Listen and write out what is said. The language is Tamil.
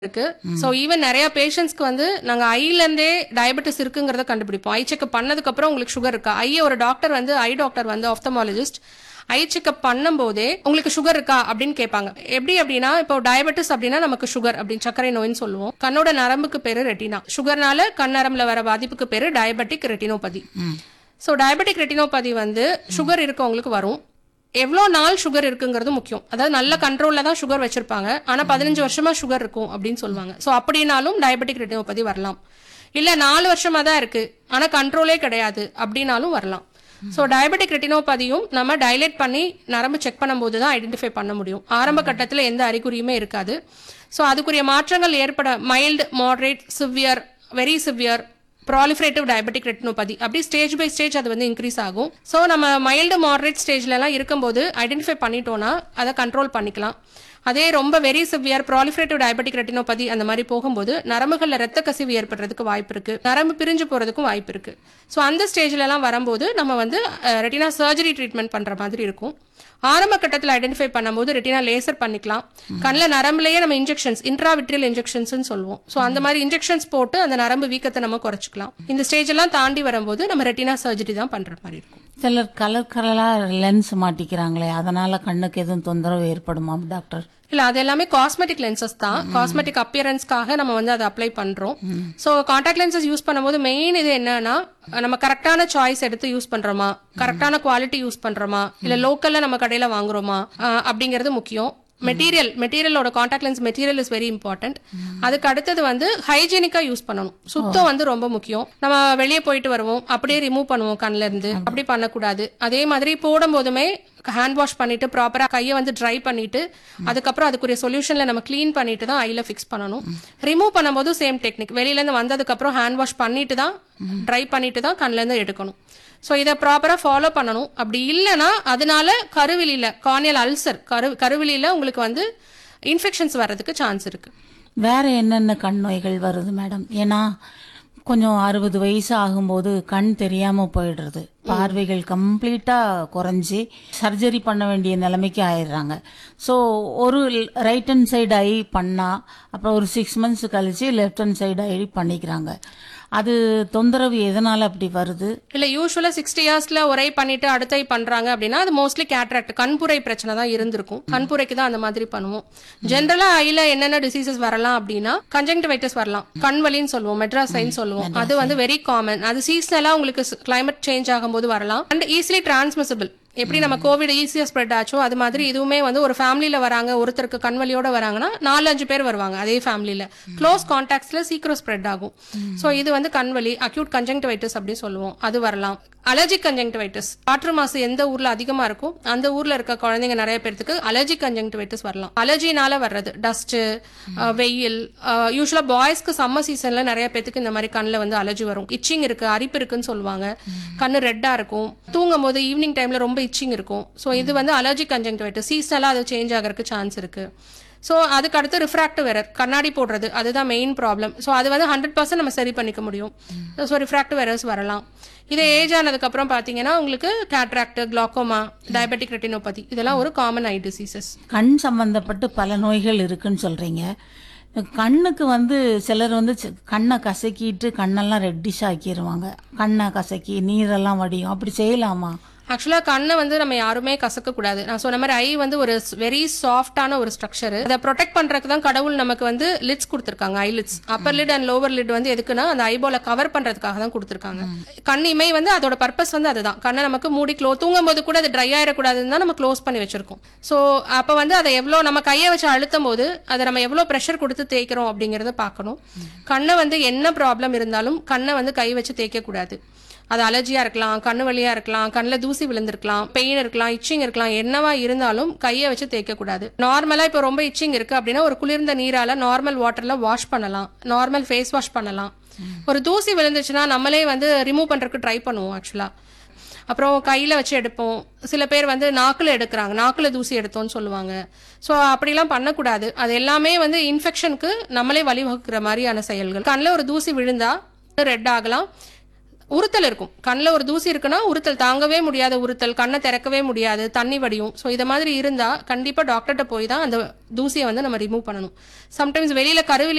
இருக்கு ஸோ ஈவன் நிறைய பேஷண்ட்ஸ்க்கு வந்து நாங்க ஐல இருந்தே டயபெட்டிஸ் இருக்குங்கிறத கண்டுபிடிப்போம் ஐ செக்அப் பண்ணதுக்கு அப்புறம் உங்களுக்கு சுகர் இருக்கா ஐய ஒரு டாக்டர் வந்து ஐ டாக்டர் வந்து ஆப்தமாலஜிஸ்ட் ஐ செக்அப் பண்ணும்போதே உங்களுக்கு சுகர் இருக்கா அப்படின்னு கேட்பாங்க எப்படி அப்படின்னா இப்போ டயபெட்டிஸ் அப்படின்னா நமக்கு சுகர் அப்படின்னு சர்க்கரை நோய்னு சொல்லுவோம் கண்ணோட நரம்புக்கு பேரு ரெட்டினா சுகர்னால கண் நரம்புல வர பாதிப்புக்கு பேரு diabetic retinopathy so diabetic retinopathy வந்து சுகர் இருக்கவங்களுக்கு வரும் எவ்வளோ நாள் சுகர் இருக்குங்கிறது முக்கியம் அதாவது நல்ல கண்ட்ரோலில் தான் சுகர் வச்சிருப்பாங்க ஆனால் பதினஞ்சு வருஷமா சுகர் இருக்கும் அப்படின்னு சொல்லுவாங்க ஸோ அப்படின்னாலும் டயபெட்டிக் ரெட்டினோபதி வரலாம் இல்லை நாலு வருஷமா தான் இருக்கு ஆனால் கண்ட்ரோலே கிடையாது அப்படின்னாலும் வரலாம் ஸோ டயபெட்டிக் ரெட்டினோபதியும் நம்ம டைலேட் பண்ணி நரம்பு செக் பண்ணும்போது தான் ஐடென்டிஃபை பண்ண முடியும் ஆரம்ப கட்டத்தில் எந்த அறிகுறியுமே இருக்காது ஸோ அதுக்குரிய மாற்றங்கள் ஏற்பட mild moderate severe very severe proliferative diabetic retinopathy அப்படி ஸ்டேஜ் பை ஸ்டேஜ் அது வந்து இன்க்ரீஸ் ஆகும் ஸோ நம்ம மைல்டு மாடரேட் ஸ்டேஜ்லலாம் இருக்கும்போது ஐடென்டிஃபை பண்ணிட்டோம்னா அதை கண்ட்ரோல் பண்ணிக்கலாம் அதே ரொம்ப very severe proliferative diabetic retinopathy அந்த மாதிரி போகும்போது நரம்புகளில் ரத்த கசிவு ஏற்படுறதுக்கு வாய்ப்பு இருக்கு நரம்பு பிரிஞ்சு போறதுக்கும் வாய்ப்பு இருக்கு ஸோ அந்த ஸ்டேஜ்லலாம் வரும்போது நம்ம வந்து ரெட்டினா சர்ஜரி ட்ரீட்மெண்ட் பண்ற மாதிரி இருக்கும் ஆரம்ப கட்டத்தில் ஐடென்டிஃபை பண்ணும்போது ரெட்டினா லேசர் பண்ணிக்கலாம் கண்ணில் நரம்புலயே நம்ம இன்ஜெக்ஷன்ஸ் இன்ட்ராவிட்ரியல் இன்ஜெக்ஷன்ஸ் சொல்லுவோம் ஸோ அந்த மாதிரி இன்ஜெக்ஷன்ஸ் போட்டு அந்த நரம்பு வீக்கத்தை நம்ம குறைச்சிக்கலாம் இந்த ஸ்டேஜ் எல்லாம் தாண்டி வரும்போது நம்ம ரெட்டினா சர்ஜரி தான் பண்ற மாதிரி இருக்கும் சிலர் கலர் கலரா லென்ஸ் மாட்டிக்கிறாங்களே அதனால கண்ணுக்கு எதுவும் தொந்தரவு ஏற்படுமா டாக்டர் இல்ல அது எல்லாமே காஸ்மெட்டிக் லென்சஸ் தான் காஸ்மெட்டிக் அப்பியரன்ஸ்க்காக நம்ம வந்து அதை அப்ளை பண்றோம் ஸோ காண்டாக்ட் லென்சஸ் யூஸ் பண்ணும்போது மெயின் இது என்னன்னா நம்ம கரெக்டான சாய்ஸ் எடுத்து யூஸ் பண்றோமா கரெக்டான குவாலிட்டி யூஸ் பண்றோமா இல்ல லோக்கல்ல நம்ம கடையில வாங்குறோமா அஹ் அப்படிங்கிறது முக்கியம் மெட்டீரியல் மெட்டீரியலோட contact lens material is very important அதுக்கு அடுத்தது வந்து ஹைஜீனிக்கா யூஸ் பண்ணணும் சுத்தம் வந்து ரொம்ப முக்கியம் நம்ம வெளியே போயிட்டு வருவோம் அப்படியே ரிமூவ் பண்ணுவோம் கண்ணுல இருந்து அப்படி பண்ணக்கூடாது அதே மாதிரி போடும் போதுமே ஹேண்ட் வாஷ் பண்ணிட்டு ப்ராப்பரா கையை வந்து ட்ரை பண்ணிட்டு அதுக்கப்புறம் அதுக்குரிய சொல்யூஷன்ல நம்ம க்ளீன் பண்ணிட்டு தான் ஐல ஃபிக்ஸ் பண்ணணும் ரிமூவ் பண்ணும்போது சேம் டெக்னிக் வெளியில இருந்து வந்ததுக்கு அப்புறம் ஹேண்ட் வாஷ் பண்ணிட்டு தான் ட்ரை பண்ணிட்டு தான் கண்ணுல இருந்து எடுக்கணும் ஸோ இதை ப்ராப்பரா ஃபாலோ பண்ணணும் அப்படி இல்லைன்னா அதனால கருவிலியில கார்னியல் அல்சர் கரு கருவிலியில உங்களுக்கு வந்து இன்ஃபெக்ஷன்ஸ் வர்றதுக்கு சான்ஸ் இருக்கு வேற என்னென்ன கண் நோய்கள் வருது மேடம் ஏன்னா கொஞ்சம் அறுபது வயசு ஆகும்போது கண் தெரியாம போயிடுறது பார்வைகள் கம்ப்ளீட்டா குறைஞ்சி சர்ஜரி பண்ண வேண்டிய நிலைமைக்கு ஆயிடுறாங்க ஸோ ஒரு ரைட் ஹேண்ட் சைடு ஐ பண்ணா அப்புறம் ஒரு சிக்ஸ் மந்த்ஸ் கழிச்சு லெஃப்ட் ஹேண்ட் சைடு ஐ பண்ணிக்கிறாங்க அது தொந்தரவு எதனால அப்படி வருது இல்ல யூஸ்வலா சிக்ஸ்டி இயர்ஸ்ல ஒரே பண்ணிட்டு அடுத்த ஐ பண்றாங்க அப்படின்னா அது மோஸ்ட்லி கேட்ராக்ட் கண்புரை பிரச்சனை தான் இருந்திருக்கும் கண்புரைக்கு தான் அந்த மாதிரி பண்ணுவோம் ஜென்ரலா ஐல என்னென்ன டிசீசஸ் வரலாம் அப்படின்னா கன்ஜங்டிவைட்டிஸ் வரலாம் கண் வலின்னு சொல்லுவோம் மெட்ராஸ் சைன் சொல்லுவோம் அது வந்து வெரி காமன் அது சீசனலா உங்களுக்கு கிளைமேட் சேஞ்ச் ஆகும்போது வரலாம் அண்ட் ஈஸிலி டிரான்ஸ்மிசிபிள் எப்படி நம்ம கோவிட் ஈஸியா ஸ்ப்ரெட் ஆச்சோ அது மாதிரி இதுவுமே வந்து ஒரு ஃபேமிலியில வராங்க ஒருத்தருக்கு கண்வலியோட வராங்கன்னா நாலு அஞ்சு பேர் வருவாங்க அதே ஃபேமிலியில க்ளோஸ் கான்டாக்ட்ஸ்ல சீக்கிரம் ஸ்ப்ரெட் ஆகும் ஸோ இது வந்து கண்வலி அக்யூட் கன்ஜங்டிவைட்டிஸ் அப்படின்னு சொல்லுவோம் அது வரலாம் அலர்ஜிக் கன்ஜங்டிவைட்டிஸ் காற்று மாசு எந்த ஊர்ல அதிகமா இருக்கோ அந்த ஊர்ல இருக்க குழந்தைங்க நிறைய பேர்த்துக்கு அலர்ஜிக் கன்ஜங்டிவைட்டிஸ் வரலாம் அலர்ஜினால வர்றது டஸ்ட் வெயில் யூஸ்வலா பாய்ஸ்க்கு சம்மர் சீசன்ல நிறைய பேர்த்துக்கு இந்த மாதிரி கண்ணில் வந்து அலர்ஜி வரும் இச்சிங் இருக்கு அரிப்பு இருக்குன்னு சொல்லுவாங்க கண்ணு ரெட்டா இருக்கும் தூங்கும் போது ஈவினிங் டைம்ல ரொம்ப இச்சிங் இருக்கும் ஸோ இது வந்து அலர்ஜிக் கன்ஜங்டிவைட்டிஸ் சீசனலா அது சேஞ்ச் ஆகிறதுக்கு சான்ஸ் இருக்கு ஸோ அதுக்கு அடுத்து ரிஃப்ராக்டிவ் எரர் கண்ணாடி போடுறது அதுதான் மெயின் ப்ராப்ளம் ஸோ அது வந்து ஹண்ட்ரட் பர்சன்ட் நம்ம சரி பண்ணிக்க முடியும் ஸோ ரிஃப்ராக்டிவ் எரர்ஸ் வரலாம் இதே ஏஜ் ஆனதுக்கப்புறம் பார்த்தீங்கன்னா உங்களுக்கு கேட்ராக்ட் கிளாக்கோமா டயபெட்டிக் ரெட்டினோபதி இதெல்லாம் ஒரு காமன் ஐ டிசீசஸ் கண் சம்பந்தப்பட்டு பல நோய்கள் இருக்குன்னு சொல்றீங்க கண்ணுக்கு வந்து சிலர் வந்து சி- கண்ணை கசக்கிட்டு கண்ணெல்லாம் ரெட்டிஷ் ஆக்கிடுவாங்க கண்ணை கசக்கி நீரெல்லாம் வடியும் அப்படி செய்யலாமா ஆக்சுவலாக கண்ணை வந்து நம்ம யாருமே கசக்க கூடாது நான் சொன்ன மாதிரி ஐ வந்து ஒரு வெரி சாஃப்டான ஒரு ஸ்ட்ரக்சர் அதை ப்ரொடெக்ட் பண்றதுக்கு தான் கடவுள் நமக்கு வந்து லிட்ஸ் கொடுத்துருக்காங்க eyelids upper lid and lower lid வந்து எதுக்குன்னா அந்த ஐபோல கவர் பண்றதுக்காக தான் கொடுத்துருக்காங்க கண் இமை வந்து அதோட பர்பஸ் வந்து அதுதான் கண்ணை நமக்கு மூடி க்ளோ தூங்கும் போது கூட அது ட்ரை ஆயிடக்கூடாதுன்னு தான் நம்ம க்ளோஸ் பண்ணி வச்சிருக்கோம் ஸோ அப்போ வந்து அதை எவ்வளோ நம்ம கையை வச்சு அழுத்தும் போது அதை நம்ம எவ்வளோ ப்ரெஷர் கொடுத்து தேய்க்கிறோம் அப்படிங்கறத பார்க்கணும் கண்ணை வந்து என்ன ப்ராப்ளம் இருந்தாலும் கண்ணை வந்து கை வச்சு தேய்க்க கூடாது அது அலர்ஜியா இருக்கலாம் கண்ணு வலியா இருக்கலாம் கண்ணில் தூசி விழுந்திருக்கலாம் பெயின் இருக்கலாம் இச்சிங் இருக்கலாம் என்னவா இருந்தாலும் கையை வச்சு தேய்க்க கூடாது நார்மலா இப்போ ரொம்ப இச்சிங் இருக்கு அப்படின்னா ஒரு குளிர்ந்த நீரால நார்மல் வாட்டர்ல வாஷ் பண்ணலாம் நார்மல் ஃபேஸ் வாஷ் பண்ணலாம் ஒரு தூசி விழுந்துச்சுன்னா நம்மளே வந்து ரிமூவ் பண்றதுக்கு ட்ரை பண்ணுவோம் ஆக்சுவலா அப்புறம் கையில வச்சு எடுப்போம் சில பேர் வந்து நாக்குல எடுக்கிறாங்க நாக்குல தூசி எடுத்தோம்னு சொல்லுவாங்க ஸோ அப்படிலாம் பண்ணக்கூடாது அது எல்லாமே வந்து இன்ஃபெக்ஷனுக்கு நம்மளே வழிவகுக்கிற மாதிரியான செயல்கள் கண்ணில் ஒரு தூசி விழுந்தா ரெட் ஆகலாம் உறுத்தல் இருக்கும் கண்ணில் ஒரு தூசி இருக்குன்னா உறுத்தல் தாங்கவே முடியாத உறுத்தல் கண்ணை திறக்கவே முடியாது தண்ணி வடியும் ஸோ இதை மாதிரி இருந்தால் கண்டிப்பாக டாக்டர்கிட்ட போய் தான் அந்த தூசியை வந்து நம்ம ரிமூவ் பண்ணணும் சம்டைம்ஸ் வெளியில் கருவிலி